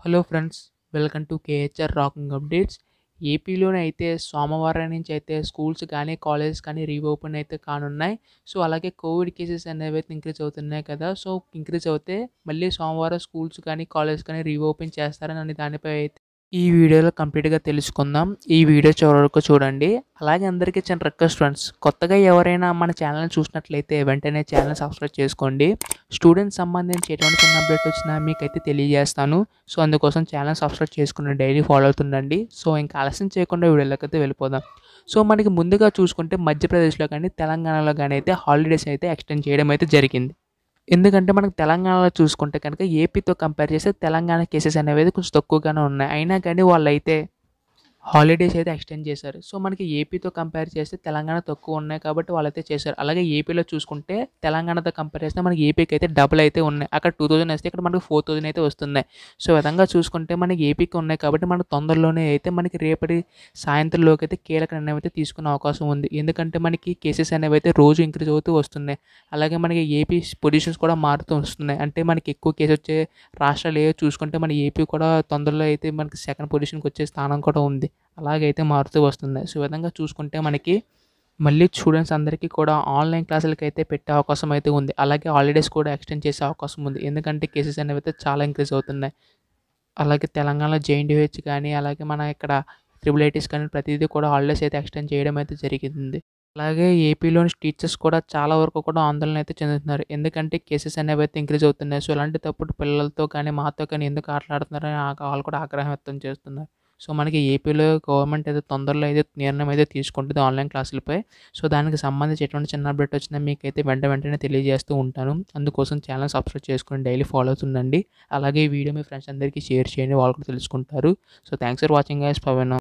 hello friends welcome to KHR rocking updates ఏపీలోనే అయితే సోమవారం నుంచి అయితే స్కూల్స్ కానీ కాలేజెస్ కానీ రీఓపెన్ అయితే కానున్నాయి సో అలాగే కోవిడ్ కేసెస్ అనేవి అయితే ఇంక్రీజ్ అవుతున్నాయి కదా సో ఇంక్రీజ్ అవుతే మళ్ళీ సోమవారం స్కూల్స్ కానీ కాలేజెస్ కానీ రీఓపెన్ చేస్తారని అనే దానిపై అయితే ఈ వీడియోలో కంప్లీట్గా తెలుసుకుందాం ఈ వీడియో చివరి వరకు చూడండి అలాగే అందరికీ చిన్న రిక్వెస్ట్ ఫ్రెండ్స్ కొత్తగా ఎవరైనా మన ఛానల్ చూసినట్లయితే వెంటనే ఛానల్ సబ్స్క్రైబ్ చేసుకోండి స్టూడెంట్స్ సంబంధించి ఎటువంటి చిన్న అప్డేట్ వచ్చినా మీకైతే తెలియజేస్తాను సో అందుకోసం ఛానల్ సబ్స్క్రైబ్ చేసుకుని డైలీ ఫాలో అవుతుండండి సో ఇంకా ఆలస్యం చేయకుండా వీడియోలోకి అయితే వెళ్ళిపోదాం సో మనకి ముందుగా చూసుకుంటే మధ్యప్రదేశ్లో కానీ తెలంగాణలో కానీ అయితే హాలిడేస్ అయితే ఎక్స్టెండ్ చేయడం అయితే జరిగింది ఎందుకంటే మనకు తెలంగాణలో చూసుకుంటే కనుక ఏపీతో కంపేర్ చేస్తే తెలంగాణ కేసెస్ అనేవి అయితే కొంచెం తక్కువగానే ఉన్నాయి అయినా కానీ వాళ్ళైతే హాలిడేస్ అయితే ఎక్స్టెండ్ చేశారు సో మనకి ఏపీతో కంపేర్ చేస్తే తెలంగాణ తక్కువ ఉన్నాయి కాబట్టి వాళ్ళైతే చేశారు అలాగే ఏపీలో చూసుకుంటే తెలంగాణతో కంపేర్ చేస్తే మనకి ఏపీకి అయితే డబుల్ అయితే ఉన్నాయి అక్కడ టూ థౌజండ్ వస్తే ఇక్కడ మనకి ఫోర్ థౌజండ్ అయితే వస్తున్నాయి సో ఈ విధంగా చూసుకుంటే మనకి ఏపీకి ఉన్నాయి కాబట్టి మనకు తొందరలోనే అయితే మనకి రేపటి సాయంత్రంలోకి అయితే కీలక నిర్ణయం అయితే తీసుకునే అవకాశం ఉంది ఎందుకంటే మనకి కేసెస్ అనేవి అయితే రోజు ఇంక్రీజ్ అవుతూ వస్తున్నాయి అలాగే మనకి ఏపీ పొజిషన్స్ కూడా మారుతూ వస్తున్నాయి అంటే మనకి ఎక్కువ కేసు వచ్చే రాష్ట్రాలు ఏవో చూసుకుంటే మన ఏపీ కూడా తొందరలో అయితే మనకి సెకండ్ పొజిషన్కి వచ్చే స్థానం కూడా ఉంది అలాగైతే మారుతూ వస్తుంది సో ఈ విధంగా చూసుకుంటే మనకి మళ్ళీ స్టూడెంట్స్ అందరికీ కూడా ఆన్లైన్ క్లాసులకి అయితే పెట్టే అవకాశం అయితే ఉంది అలాగే హాలిడేస్ కూడా ఎక్స్టెండ్ చేసే అవకాశం ఉంది ఎందుకంటే కేసెస్ అనేవి అయితే చాలా ఇంక్రీజ్ అవుతున్నాయి అలాగే తెలంగాణలో జేఎన్టీహెచ్ కానీ అలాగే మన ఇక్కడ ట్రిపుల్ ఐటీస్ కానీ ప్రతిదీ కూడా హాలిడేస్ అయితే ఎక్స్టెండ్ చేయడం అయితే జరిగింది అలాగే ఏపీలోని టీచర్స్ కూడా చాలా వరకు కూడా ఆందోళన అయితే చెందుతున్నారు ఎందుకంటే కేసెస్ అనేవి అయితే ఇంక్రీజ్ అవుతున్నాయి సో అలాంటి తప్పుడు పిల్లలతో కానీ మాతో కానీ ఎందుకు ఆటలాడుతున్నారని వాళ్ళు కూడా ఆగ్రహం వ్యక్తం చేస్తున్నారు సో మనకి ఏపీలో గవర్నమెంట్ అయితే తొందరలో అయితే నిర్ణయం అయితే తీసుకుంటుంది ఆన్లైన్ క్లాసులపై సో దానికి సంబంధించి ఎటువంటి చిన్న అప్డేట్ వచ్చినా మీకైతే వెంట వెంటనే తెలియజేస్తూ ఉంటాను అందుకోసం ఛానల్ సబ్స్క్రైబ్ చేసుకుని డైలీ ఫాలో అవుతుండండి అలాగే ఈ వీడియో మీ ఫ్రెండ్స్ అందరికీ షేర్ చేయండి వాళ్ళు కూడా తెలుసుకుంటారు so thanks for watching guys Pawan